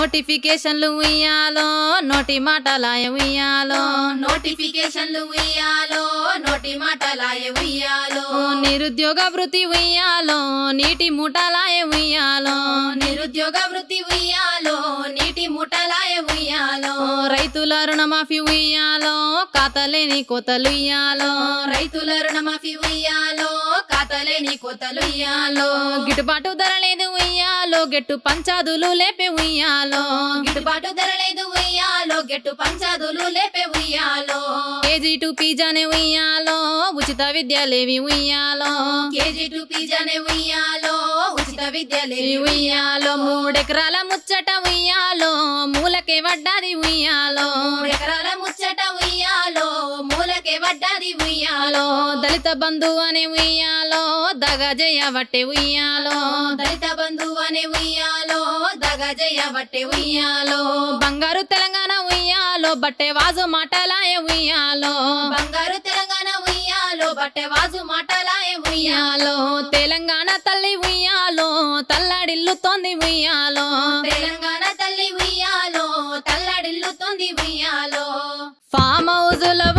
నోటిఫికేషన్లు ఉయ్యాలో నోటి మాటలాయ ఉయ్యాలో నోటిఫికేషన్లు ఉయ్యాలో నోటి మాటలాయ ఉయ్యాలో నిరుద్యోగ వృత్తి ఉయ్యాలో నీటి మూటలాయ ఉయ్యాలో నిరుద్యోగ వృత్తి ఉయ్యాలో నీటి ముఠలాయ ఉయ్యాలో రైతుల రుణమాఫీ ఉయ్యాలో కాతలేని కోతలు ఉయ్యాలో రైతుల రుణమాఫీ ఉయ్యాలో ఖాతాలేని కోతలు ఉయ్యాలో గిట్టుబాటు ధర లేదు ఉయ్యాలో గెట్టు పంచాదులు లేపే ఉయ్యాలో గిట్టుబాటు ధర లేదు ఉయ్యాలో గెట్టు పంచాదులు లేపే ఉయ్యాలో కేజీ టు పిజ్జానే ఉయ్యాలో ఉచిత విద్యలేవి ఉయ్యాలో కేజీ టు పిజ్జానే ఉయ్యాలో ఉచిత విద్య లేవి ఉయ్యాలో మూడెకరాల ముచ్చట ఉయ్యాలో మూలకే వడ్డాది ఉయ్యాలో ఎకరాల ముచ్చట ఉయ్యాలో మూలకే వడ్డాది ఉయ్యాలో దళిత బంధు అనే ఉయ్యాలో దగ జయవట్టే ఉయ్యాలో దళిత బంధువు అనే ఉయ్యాలో దగజయ్య బట్టే ఉయ్యాలో బంగారు తెలంగాణ ఉయ్యాలో బట్టే వాజు మాటలాయ ఉయ్యాలో బంగారు తెలంగాణ ఉయ్యాలో బట్టె వాజు మాటలాయ ఉయ్యాలో ఉయ్యాలో తెలంగాణ తల్లి ఉయ్యాలో తల్లడిల్లుతోంది ఉయ్యాలో తెలంగాణ తల్లి ఉయ్యాలో తల్లడిల్లుతుంది ఉయ్యాలో ఫామ్ హౌజుల